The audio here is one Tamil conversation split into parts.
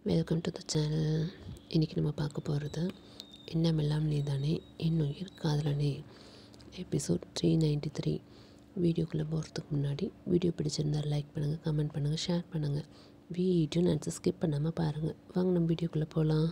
வெல்கம் டு த சேனல் இன்றைக்கி நம்ம பார்க்க போகிறது எண்ணமெல்லாம் நீதானே என்னுயிர் காதலனே எபிசோட் த்ரீ நைன்டி த்ரீ வீடியோக்குள்ளே போகிறதுக்கு முன்னாடி வீடியோ பிடிச்சிருந்தால் லைக் பண்ணுங்கள் கமெண்ட் பண்ணுங்கள் ஷேர் பண்ணுங்கள் வீடியோ நினச்சி ஸ்கிப் பண்ணாமல் பாருங்கள் வாங்க நம்ம வீடியோக்குள்ளே போகலாம்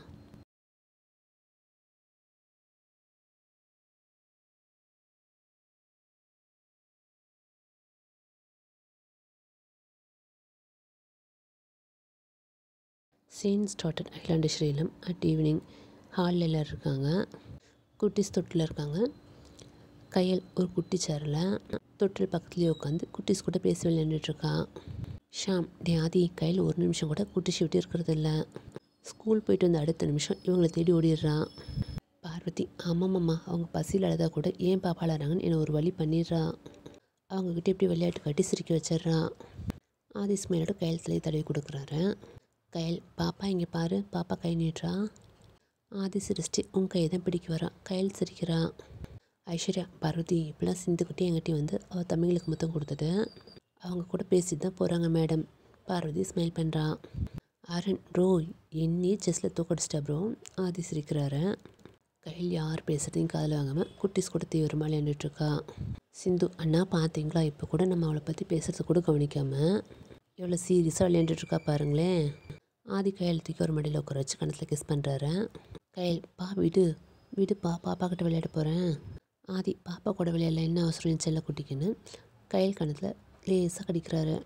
சீன் ஸ்டார்டட் ஐலாண்டு ஸ்ரீலம் அட் ஈவினிங் ஹாலில் எல்லோரும் இருக்காங்க குட்டிஸ் தொட்டில் இருக்காங்க கையல் ஒரு குட்டி சேரில் தொட்டில் பக்கத்துலேயே உட்காந்து குட்டிஸ் கூட பேசி விளையாண்டுட்ருக்கா ஷாம் டே ஆதி கையில் ஒரு நிமிஷம் கூட குட்டிஸ் விட்டு இருக்கிறது இல்லை ஸ்கூல் போயிட்டு வந்த அடுத்த நிமிஷம் இவங்களை தேடி ஓடிடுறா பார்வதி ஆமாம்மாம்மா அவங்க பசியில் அழுதா கூட ஏன் பாப்பா அழறாங்கன்னு என்னை ஒரு வழி பண்ணிடுறா அவங்கக்கிட்ட எப்படி விளையாட்டு காட்டி சிரிக்க வச்சிடுறா ஆதி ஸ்மைலோட கையெழுத்துலேயே தடவி கொடுக்குறாரு கையல் பாப்பா இங்கே பாரு பாப்பா கை நீட்டுறா ஆதி சிரிச்சிட்டு உன் கையை தான் பிடிக்க வரா கையல் சிரிக்கிறா ஐஸ்வர்யா பார்வதி இப்படிலாம் சிந்துக்கிட்டே எங்கிட்டே வந்து அவள் தம்பிங்களுக்கு முத்தம் கொடுத்தது அவங்க கூட பேசிட்டு தான் போகிறாங்க மேடம் பார்வதி ஸ்மைல் பண்ணுறா அருண் ப்ரோ என்னையே செஸ்ஸில் தூக்கடிச்சிட்டா ப்ரோ ஆதி சிரிக்கிறாரு கையில் யார் பேசுகிறதையும் காதில் வாங்காமல் குட்டிஸ் கூட தீவிரமாக விளையாண்டுட்ருக்கா சிந்து அண்ணா பார்த்தீங்களா இப்போ கூட நம்ம அவளை பற்றி பேசுகிறத கூட கவனிக்காமல் எவ்வளோ சீரியஸாக விளையாண்டுட்ருக்கா பாருங்களேன் ஆதி கையில் தூக்கி ஒரு மடியில் உட்கார வச்சு கணத்தில் கிஸ் பண்ணுறாரு கையில் பா விடு விடுப்பா பாப்பா கிட்ட விளையாட போகிறேன் ஆதி பாப்பா கூட விளையாடல என்ன அவசரம் செல்ல குட்டிக்குன்னு கையில் கணத்தில் லேசாக கடிக்கிறாரு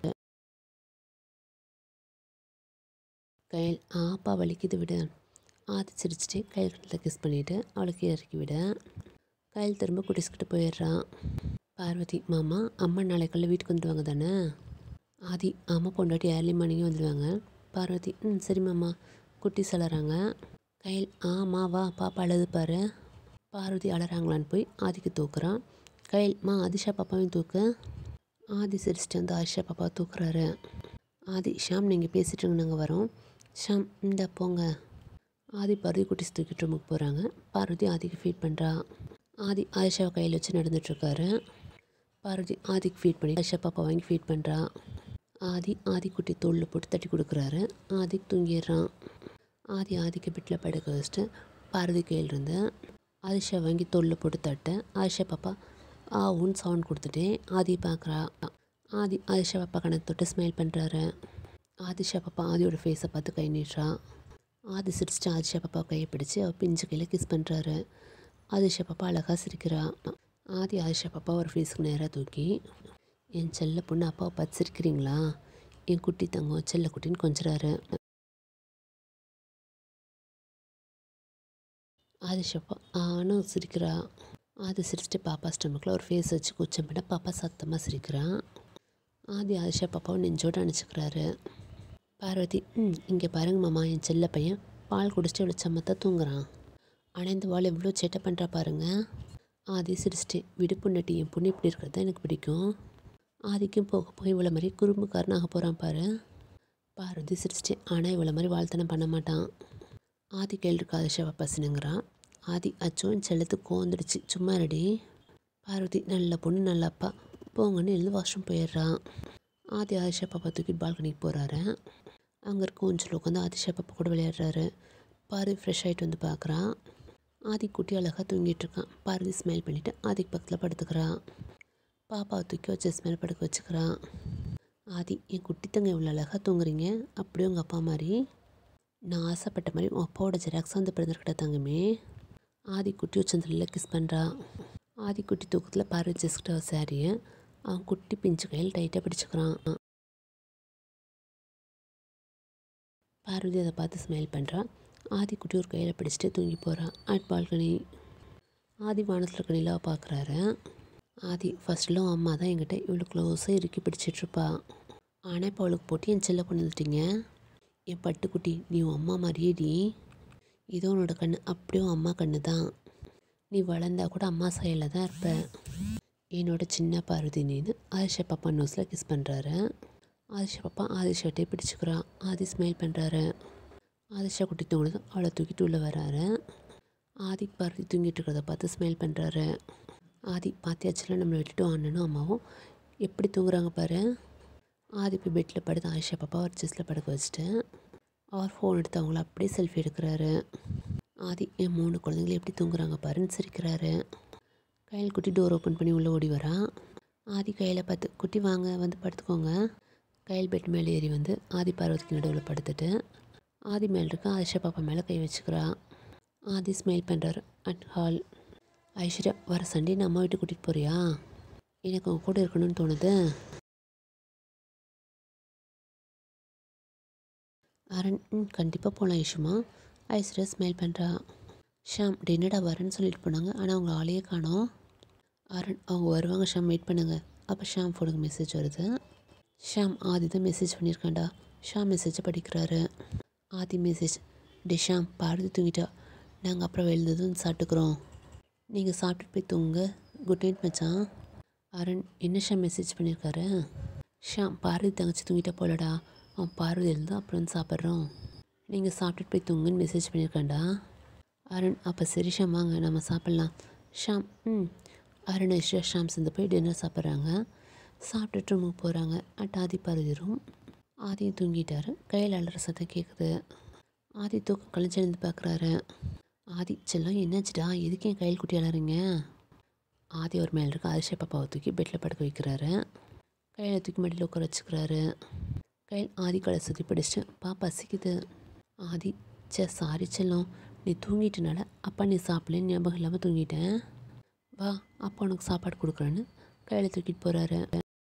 கையில் ஆப்பா வலிக்குது விடு ஆதி சிரிச்சிட்டு கையில் கணத்தில் கிஸ் பண்ணிவிட்டு அவளுக்கு இறக்கி விட கையில் திரும்ப குட்டிஸ்கிட்ட போயிடுறான் பார்வதி மாமா அம்மா நாளைக்குள்ள வீட்டுக்கு வந்துடுவாங்க தானே ஆதி அம்மா பொண்டாட்டி ஏர்லி மார்னிங்கே வந்துடுவாங்க பார்வதி ம் சரி மாமா குட்டி சொல்லறாங்க கையில் ஆமா வா பாப்பா அழுது பாரு பார்வதி அழறாங்களான்னு போய் ஆதிக்கு தூக்குறான் கையில் மா ஆதிஷா பாப்பாவையும் தூக்கு ஆதி சிரிச்சிட்டு வந்து ஆதிஷா பாப்பா தூக்குறாரு ஆதி ஷாம் நீங்கள் பேசிட்டு நாங்கள் வரோம் ஷாம் இந்த போங்க ஆதி பார்வதி குட்டிஸ் தூக்கிட்டு ரூமுக்கு போகிறாங்க பார்வதி ஆதிக்கு ஃபீட் பண்ணுறா ஆதி ஆயிஷாவை கையில் வச்சு நடந்துட்டுருக்காரு பார்வதி ஆதிக்கு ஃபீட் பண்ணி ஆயிஷா பாப்பா வாங்கி ஃபீட் பண்ணுறா ஆதி ஆதி குட்டி தோளில் போட்டு தட்டி கொடுக்குறாரு ஆதி தூங்கிடுறான் ஆதி ஆதிக்கு பெட்டில் படுக்க வச்சுட்டு பார்வதி கையிலிருந்து ஆதிஷா வாங்கி தோளில் போட்டு தட்ட ஆயிஷா பாப்பா ஆ உன் சவுண்ட் கொடுத்துட்டே ஆதி பார்க்குறா ஆதி ஆதிஷா பாப்பா கணக்கு தொட்டு ஸ்மைல் பண்ணுறாரு ஆதிஷா பாப்பா ஆதியோட ஃபேஸை பார்த்து கை நீட்டுறா ஆதி சிரிச்சிட்டு ஆதிஷா பாப்பா கையை பிடிச்சி அவள் பிஞ்சு கையில் கிஸ் பண்ணுறாரு ஆதிஷா பாப்பா அழகாக சிரிக்கிறா ஆதி ஆதிஷா பாப்பா ஒரு ஃபேஸுக்கு நேராக தூக்கி என் செல்ல பொண்ணு அப்பாவை பார்த்து சிரிக்கிறீங்களா என் குட்டி தங்கம் செல்ல குட்டின்னு கொஞ்சிறாரு ஆதிஷப்பா ஆனும் சிரிக்கிறா ஆதி சிரிச்சிட்டு பாப்பா ஸ்டமக்கில் ஒரு ஃபேஸ் வச்சு கூச்சம் பண்ண பாப்பா சத்தமாக சிரிக்கிறான் ஆதி ஆதிஷா பாப்பாவை நெஞ்சோடு அணைச்சிக்கிறாரு பார்வதி ம் இங்கே பாருங்க மாமா என் செல்ல பையன் பால் குடிச்சிட்டு இவ்வளோ சமத்தாக தூங்குறான் ஆனால் இந்த வாள் எவ்வளோ சேட்டை பண்ணுறா பாருங்க ஆதி சிரிச்சிட்டு விடுப்பு நட்டி என் பொண்ணு இப்படி இருக்கிறது தான் எனக்கு பிடிக்கும் ஆதிக்கும் போக போய் இவ்வளோ மாதிரி குறும்புக்காரனாக போகிறான் பாரு பார்வதி சிரிச்சிட்டு ஆனால் இவ்வளோ மாதிரி வாழ்த்தனம் பண்ண மாட்டான் ஆதி கையில் இருக்க ஆதிஷாவை பசினுங்கிறான் ஆதி அச்சோன் செல்லத்துக்கு கோந்துடுச்சு சும்மா ரெடி பார்வதி நல்ல பொண்ணு நல்ல அப்பா போங்கன்னு எழுந்து வாஷ்ரூம் போயிடுறான் ஆதி ஆதிஷா பாப்பா தூக்கிட்டு பால்கனிக்கு போகிறாரு அங்கே இருக்க ஊஞ்சல் உட்காந்து ஆதிஷா பாப்பா கூட விளையாடுறாரு பார்வதி ஃப்ரெஷ் ஆகிட்டு வந்து பார்க்குறான் ஆதி குட்டி அழகாக தூங்கிட்டு இருக்கான் பார்வதி ஸ்மைல் பண்ணிவிட்டு ஆதிக்கு பக்கத்தில் படுத்துக்கிறான் பாப்பாவை தூக்கி வச்சு ஸ்மெல் படுக்க வச்சுக்கிறான் ஆதி என் குட்டி தங்க இவ்வளோ அழகாக தூங்குறீங்க அப்படியே உங்கள் அப்பா மாதிரி நான் ஆசைப்பட்ட மாதிரி உன் அப்பாவோட ஜெராக்ஸ் வந்து பிறந்திருக்கிட்ட தங்கமே ஆதி குட்டி உச்சந்தலில் கிஸ் பண்ணுறா ஆதி குட்டி தூக்கத்தில் பார்வை ஜெஸ்கிட்ட சாரியை அவன் குட்டி பிஞ்சு கையில் டைட்டாக பிடிச்சிக்கிறான் பார்வதி அதை பார்த்து ஸ்மைல் பண்ணுறான் ஆதி குட்டி ஒரு கையில் பிடிச்சிட்டு தூங்கி போகிறான் அட் பால்கனி ஆதி வானத்தில் இருக்க நிலாவை பார்க்குறாரு ஆதி ஃபஸ்ட்டில் அம்மா தான் என்கிட்ட இவ்வளோ க்ளோஸாக இறுக்கி பிடிச்சிட்ருப்பா ஆனால் இப்போ அவளுக்கு போட்டு என் செல்ல பண்ணிட்டீங்க என் பட்டுக்குட்டி நீ உன் அம்மா மாதிரியே டி இதோ உன்னோட கண்ணு அப்படியே உன் அம்மா கண்ணு தான் நீ வளர்ந்தா கூட அம்மா சைடில் தான் இருப்ப என்னோட சின்ன பார்வதி நீனு ஆதிஷா பாப்பா நோஸில் கிஸ் பண்ணுறாரு ஆதிஷா பாப்பா ஆதிஷாட்டே பிடிச்சிக்கிறான் ஆதி ஸ்மைல் பண்ணுறாரு ஆதிஷா குட்டி தூங்குனது அவளை தூக்கிட்டு உள்ளே வராரு ஆதி பார்வதி தூங்கிட்டு இருக்கிறத பார்த்து ஸ்மைல் பண்ணுறாரு ஆதி பாத்தியாச்சில் நம்மளை விட்டுட்டு அண்ணனும் அம்மாவும் எப்படி தூங்குறாங்க பாரு ஆதி போய் பெட்டில் படுத்து ஆயிஷா பாப்பா ஒரு செஸ்ஸில் படுக்க வச்சுட்டு அவர் ஃபோன் எடுத்து அவங்கள அப்படியே செல்ஃபி எடுக்கிறாரு ஆதி என் மூணு குழந்தைங்கள எப்படி தூங்குறாங்க பாருன்னு சிரிக்கிறாரு கையில் குட்டி டோர் ஓப்பன் பண்ணி உள்ளே ஓடி வரான் ஆதி கையில் பார்த்து குட்டி வாங்க வந்து படுத்துக்கோங்க கையில் பெட் மேலே ஏறி வந்து ஆதி பார்வதிக்கு நடுவில் படுத்துட்டு ஆதி மேலே இருக்க ஆதிஷா பாப்பா மேலே கை வச்சுக்கிறா ஆதி ஸ்மைல் பண்ணுறாரு அட் ஹால் ஐஸ்வர்யா வர சண்டே நான் அம்மா வீட்டுக்கு கூட்டிகிட்டு போறியா எனக்கு உன் கூட இருக்கணும்னு தோணுது அரண் ம் கண்டிப்பாக போகலாம் ஐஷுமா ஐஸ்வர்யா ஸ்மைல் பண்ணுறா ஷாம் டின்னடா வரேன்னு சொல்லிட்டு போனாங்க ஆனால் அவங்க ஆளையே காணோம் அரண் அவங்க வருவாங்க ஷாம் வெயிட் பண்ணுங்க அப்போ ஷாம் ஃபோனுக்கு மெசேஜ் வருது ஷாம் ஆதி தான் மெசேஜ் பண்ணியிருக்காண்டா ஷாம் மெசேஜை படிக்கிறாரு ஆதி மெசேஜ் டே ஷாம் பாரதி தூங்கிட்டா நாங்கள் அப்புறம் எழுந்ததும் சாப்பிட்டுக்குறோம் நீங்கள் சாப்பிட்டுட்டு போய் தூங்க குட் நைட் மச்சான் அரண் என்ன ஷாம் மெசேஜ் பண்ணியிருக்காரு ஷாம் பார்வதி தங்கச்சி தூங்கிட்டா போலடா அவன் பார்வதி எழுந்து அப்புறம் வந்து சாப்பிட்றோம் நீங்கள் சாப்பிட்டுட்டு போய் தூங்குன்னு மெசேஜ் பண்ணியிருக்காண்டா அருண் அப்போ சரி ஷாம் வாங்க நம்ம சாப்பிட்லாம் ஷாம் ம் அருண் ஐஸ்வர்யா ஷாம் சேர்ந்து போய் டின்னர் சாப்பிட்றாங்க சாப்பிட்டுட்டு ரூமுக்கு போகிறாங்க அட் ஆதி பார்வதி ரூம் ஆதியும் தூங்கிட்டாரு கையில் அலற சத்தம் கேட்குது ஆதி தூக்கம் கழிச்செழுந்து பார்க்குறாரு ஆதி செல்லம் என்னாச்சுடா எதுக்கு என் கையில் குட்டி அலறீங்க ஆதி ஒரு மேலே இருக்க ஆதிஷா பாப்பாவை தூக்கி பெட்டில் படுக்க வைக்கிறாரு கையில் தூக்கி மடியில் உட்கார வச்சுக்கிறாரு கையில் ஆதி கடை சுற்றி பிடிச்சிட்டு பா பசிக்குது ஆதி சே சாரி செல்லம் நீ தூங்கிட்டனால அப்பா நீ சாப்பிடலன்னு ஞாபகம் இல்லாமல் தூங்கிட்டேன் வா அப்பா உனக்கு சாப்பாடு கொடுக்குறேன்னு கையில் தூக்கிட்டு போகிறாரு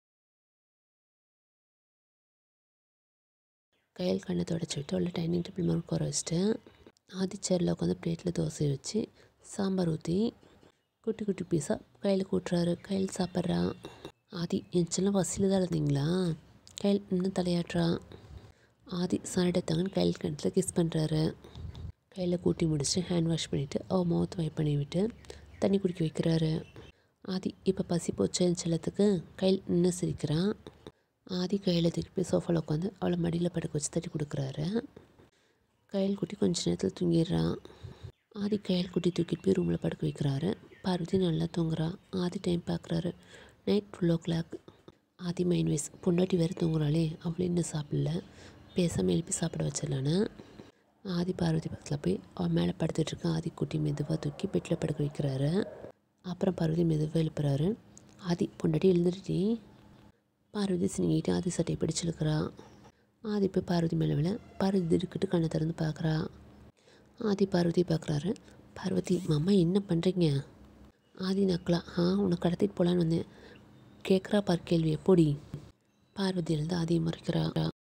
கையில் கண்ணை தொடச்சி விட்டு அவளை டைனிங் டேபிள் மேலே உட்கார வச்சுட்டு ஆதி சேரில் உட்காந்து பிளேட்டில் தோசை வச்சு சாம்பார் ஊற்றி குட்டி குட்டி பீஸாக கையில் கூட்டுறாரு கையில் சாப்பிட்றா ஆதி என் சின்ன பசியில் தான் இருந்தீங்களா கையில் இன்னும் தலையாட்டுறா ஆதி சாரிடத்தாங்கன்னு கையில் கிணத்துல கிஸ் பண்ணுறாரு கையில் கூட்டி முடிச்சு ஹேண்ட் வாஷ் பண்ணிவிட்டு அவ மவுத் வைப் பண்ணி விட்டு தண்ணி குடிக்க வைக்கிறாரு ஆதி இப்போ பசி போச்சு என் செல்லத்துக்கு கையில் நின்று சிரிக்கிறான் ஆதி கையில் தூக்கி போய் சோஃபாவில் உட்காந்து அவளை மடியில் படுக்க வச்சு தட்டி கொடுக்குறாரு கையில் குட்டி கொஞ்ச நேரத்தில் தூங்கிடுறான் ஆதி கையில் குட்டி தூக்கிட்டு போய் ரூமில் படுக்க வைக்கிறாரு பார்வதி நல்லா தூங்குறா ஆதி டைம் பார்க்குறாரு night twelve o'clock Aadhi mind voice பொண்டாட்டி வேறு தூங்குறாளே அவளும் இன்னும் சாப்பிடல பேசாமல் எழுப்பி சாப்பிட வச்சிடலான்னு ஆதி பார்வதி பக்கத்தில் போய் அவன் மேலே படுத்துட்டு இருக்க ஆதி குட்டி மெதுவாக தூக்கி பெட்டில் படுக்க வைக்கிறாரு அப்புறம் பார்வதி மெதுவாக எழுப்புறாரு ஆதி பொண்டாட்டி எழுந்துருட்டி பார்வதி சினிங்கிட்டு ஆதி சட்டையை பிடிச்சு இழுக்கிறா ஆதி போய் பார்வதி மேலே விழ பார்வதி திடுக்கிட்டு கண்ணை திறந்து பார்க்குறா ஆதி பார்வதி பார்க்குறாரு பார்வதி மாமா என்ன பண்ணுறீங்க ஆதி நக்கலா ஆ உன்னை கடத்திட்டு போகலான்னு வந்தேன் கேட்குறா பார் கேள்வி எப்போடி பார்வதி எழுந்து ஆதியை முறைக்கிறா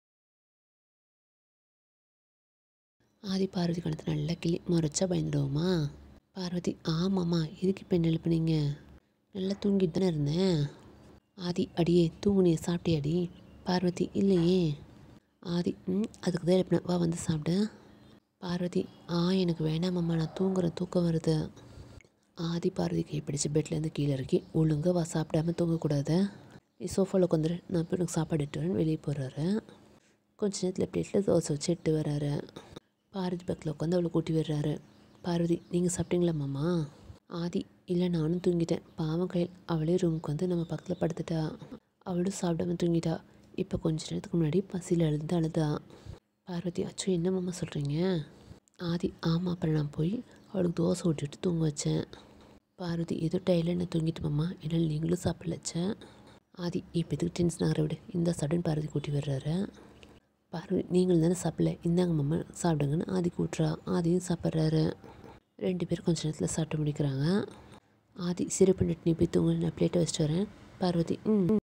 ஆதி பார்வதி கணத்தை நல்லா கிளி முறைச்சா பயந்துடுவோமா பார்வதி ஆமாம்மா எதுக்கு இப்போ என்ன எழுப்புனீங்க நல்லா தூங்கிட்டு தானே இருந்தேன் ஆதி அடியே தூங்குனியே சாப்பிட்டியாடி பார்வதி இல்லையே ஆதி ம் அதுக்கு தான் எழுப்பினேன் வா வந்து சாப்பிடு பார்வதி ஆ எனக்கு வேணாமம்மா நான் தூங்குறேன் தூக்கம் வருது ஆதி பார்வதி கை பிடிச்சி பெட்லேருந்து கீழே இறக்கி ஒழுங்கா வா சாப்பிடாம தூங்கக்கூடாது நீ சோஃபாவில் உட்காந்துரு நான் போய் உனக்கு சாப்பாடு எட்டு வரேன்னு வெளியே போகிறாரு கொஞ்ச நேரத்தில் பிளேட்டில் தோசை வச்சு எட்டு வர்றாரு பார்வதி பக்கத்தில் உட்காந்து அவளை கூட்டி வர்றாரு பார்வதி நீங்கள் சாப்பிட்டீங்களா மாமா ஆதி இல்லை நானும் தூங்கிட்டேன் பாவம் கையில் அவளே ரூமுக்கு வந்து நம்ம பக்கத்தில் படுத்துட்டா அவளும் சாப்பிடாம தூங்கிட்டா இப்போ கொஞ்ச நேரத்துக்கு முன்னாடி பசியில் அழுது அழுதா பார்வதி அச்சோ என்ன மாமா சொல்கிறீங்க ஆதி ஆமாம் அப்புறம் நான் போய் அவளுக்கு தோசை ஊட்டிவிட்டு தூங்க வச்சேன் பார்வதி ஏதோ டைலர் நான் தூங்கிட்டு மாமா என்னால் நீங்களும் சாப்பிடலச்சேன் ஆதி இப்போ எதுக்கு டென்ஷன் ஆகிற விடு இந்த சடன் பார்வதி கூட்டி வர்றாரு பார்வதி நீங்களும் தானே சாப்பிடல இந்தாங்க மாமா சாப்பிடுங்கன்னு ஆதி கூட்டுறா ஆதியும் சாப்பிட்றாரு ரெண்டு பேரும் கொஞ்ச நேரத்தில் சாப்பிட்டு முடிக்கிறாங்க ஆதி சிறு பண்ணிட்டு நீ போய் தூங்க நான் பிளேட்டை வச்சுட்டு வரேன் பார்வதி ம் ம்.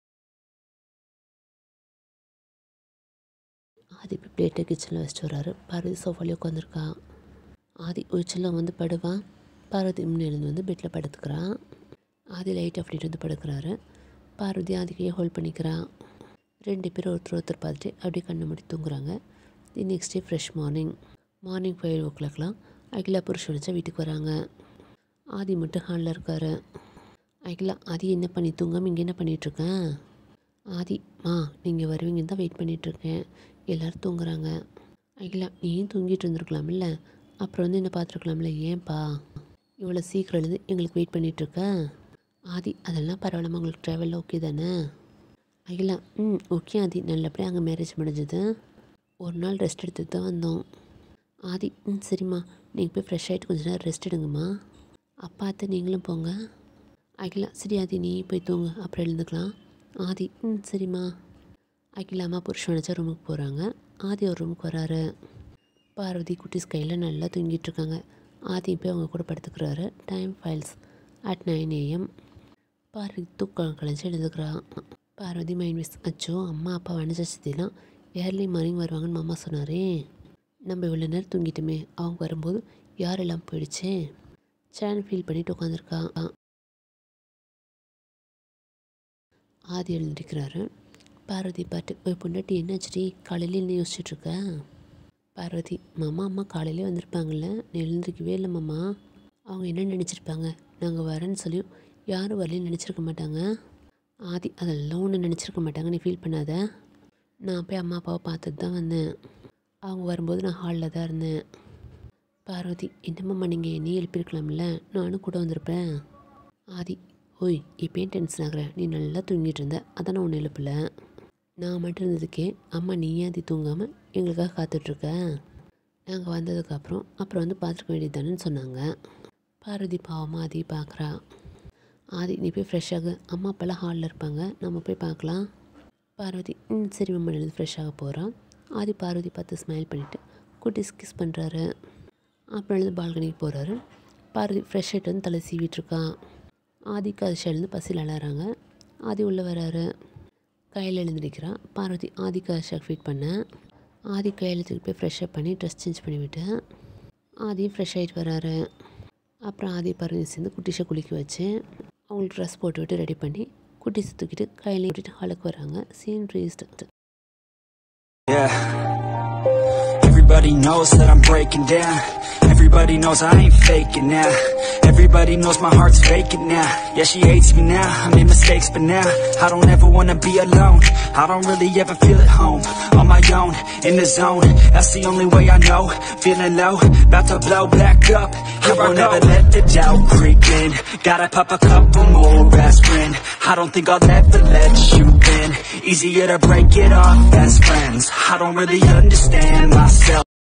ஆதி இப்போ பிளேட்டை கிச்சனில் வச்சுட்டு வர்றாரு பார்வதி சோஃபாலே உட்காந்துருக்கா ஆதி உச்சிலாம் வந்து படுவான் பார்வதி முன்னே எழுந்து வந்து பெட்டில் படுத்துக்கிறான் ஆதி லைட் ஆஃப் பண்ணிட்டு வந்து படுக்கிறாரு பார்வதி ஆதிக்கையே ஹோல்ட் பண்ணிக்கிறான் ரெண்டு பேரும் ஒருத்தர் ஒருத்தர் பார்த்துட்டு அப்படியே கண்ணை மூடி தூங்குறாங்க the next day fresh morning morning five ஓ கிளாக்லாம் அகிலா புருஷன் வச்சா வீட்டுக்கு வராங்க ஆதி மட்டும் ஹாலில் இருக்காரு அகிலா ஆதி என்ன பண்ணி தூங்காமல் இங்கே என்ன பண்ணிகிட்ருக்கேன் ஆதி மா நீங்கள் வருவீங்கன்னு தான் வெயிட் பண்ணிகிட்ருக்கேன் எல்லோரும் தூங்குறாங்க அகிலா நீயும் தூங்கிட்டு இருந்திருக்கலாம்ல அப்புறம் வந்து என்ன பார்த்துருக்கலாம்ல ஏன்பா இவ்வளோ சீக்கிரம் எழுந்து எங்களுக்கு வெயிட் பண்ணிகிட்ருக்க ஆதி அதெல்லாம் பரவாயில்லாம உங்களுக்கு ட்ராவலில் ஓகே தானே அகிலா ம் ஓகே ஆதி நல்லபடியாக அங்கே மேரேஜ் முடிஞ்சது ஒரு நாள் ரெஸ்ட் எடுத்துட்டு தான் வந்தோம் ஆதி ம் சரிம்மா நீங்கள் போய் ஃப்ரெஷ் ஆகிட்டு கொஞ்ச நேரம் ரெஸ்ட் எடுங்கம்மா அப்பா அத்தை நீங்களும் போங்க அகிலா சரி ஆதி நீ போய் தூங்கு அப்புறம் எழுந்துக்கலாம் ஆதி ம் சரிம்மா அகிலா அம்மா புருஷன் நினச்சா ரூமுக்கு போகிறாங்க ஆதி ஒரு ரூமுக்கு வராரு பார்வதி குட்டிஸ் கையில் நல்லா தூங்கிட்டு இருக்காங்க ஆதி போய் அவங்க கூட படுத்துக்கிறாரு time flies at nine AM Parvathi தூக்கம் கலைஞ்சு எழுதுக்கிறான் பார்வதி மைண்ட் மிஸ் அச்சோ அம்மா அப்பா வணிஜலாம் ஏர்லி மார்னிங் வருவாங்கன்னு மாமா சொன்னாரே நம்ம இவ்வளோ நேரம் தூங்கிட்டோமே அவங்க வரும்போது யாரெல்லாம் போயிடுச்சே சேனல் ஃபீல் பண்ணிட்டு உட்காந்துருக்கா ஆதி எழுந்திருக்கிறாரு பார்வதி பாட்டு போய் பொண்டாட்டி என்னாச்சுடி காலையில் என்ன யோசிச்சுட்ருக்க பார்வதி மாமா அம்மா காலையிலே வந்திருப்பாங்கல்ல நீ எழுந்திருக்கவே இல்லை மாமா அவங்க என்ன நினச்சிருப்பாங்க நாங்கள் வரேன்னு சொல்லி யாரும் வரலன்னு நினச்சிருக்க மாட்டாங்க ஆதி அதெல்லாம் ஒன்று நினச்சிருக்க மாட்டாங்க நீ ஃபீல் பண்ணாத நான் போய் அம்மா அப்பாவை பார்த்துட்டு தான் வந்தேன் அவங்க வரும்போது நான் ஹாலில் தான் இருந்தேன் பார்வதி என்னம்மா நீங்கள் நீ எழுப்பியிருக்கலாம்ல நானும் கூட வந்திருப்பேன் ஆதி ஓய் இப்போயும் டென்ஷன் ஆகுற நீ நல்லா தூங்கிட்டு இருந்த அதான் நான் ஒன்று எழுப்பல நான் மட்டும் இருந்ததுக்கே அம்மா நீ ஏன் அது தூங்காமல் எங்களுக்காக காத்துட்ருக்க நாங்கள் வந்ததுக்கப்புறம் அப்புறம் வந்து பார்த்துருக்க வேண்டியது தானேன்னு சொன்னாங்க பார்வதி பாவமாக ஆதி பார்க்குறா ஆதி நீ போய் ஃப்ரெஷ் ஆகு அம்மா அப்போல்லாம் ஹாலில் இருப்பாங்க நம்ம போய் பார்க்கலாம் பார்வதி ம் சரி மம்மா எழுந்து ஃப்ரெஷ் ஆக போகிறான் ஆதி பார்வதி பார்த்து ஸ்மைல் பண்ணிவிட்டு குட்டிஸ் கிஸ் பண்ணுறாரு அப்புறம் எழுந்து பால்கனிக்கு போகிறாரு பார்வதி ஃப்ரெஷ் ஆகிட்டு வந்து தலை சீவிட்டுருக்கான் ஆதிக்கு அதிர்ச்சி எழுந்து பசியில் அழறாங்க ஆதி உள்ளே வராரு கையில் எழுந்திருக்கிறான் பார்வதி ஆதிக்கு அதிர்ச்சியாக ஃபீட் பண்ண ஆதி கையில் தூக்கி போய் ஃப்ரெஷ் அப் பண்ணி ட்ரெஸ் சேஞ்ச் பண்ணிவிட்டு ஆதி ஃப்ரெஷ் ஆகிட்டு வராரு அப்புறம் ஆதி பார்வதி சேர்ந்து குட்டிஸை குளிக்க வச்சு அவங்களுக்கு ட்ரெஸ் போட்டு விட்டு ரெடி பண்ணி குட்டிஸை தூக்கிட்டு கையில விட்டுட்டு ஹாலுக்கு வராங்க scene rest Yeah. Everybody knows that I'm breaking down. Everybody knows I ain't faking now. Everybody knows my heart's faking now. Yeah, she hates me now. I made mistakes, but now I don't ever wanna be alone. I don't really ever feel at home. On my own, in the zone. That's the only way I know. Feeling low, about to blow back up. I won't ever let the doubt creep in. Gotta pop a couple more aspirin. I don't think I'll ever let you in. Easier to break it off best friends. I don't really understand myself.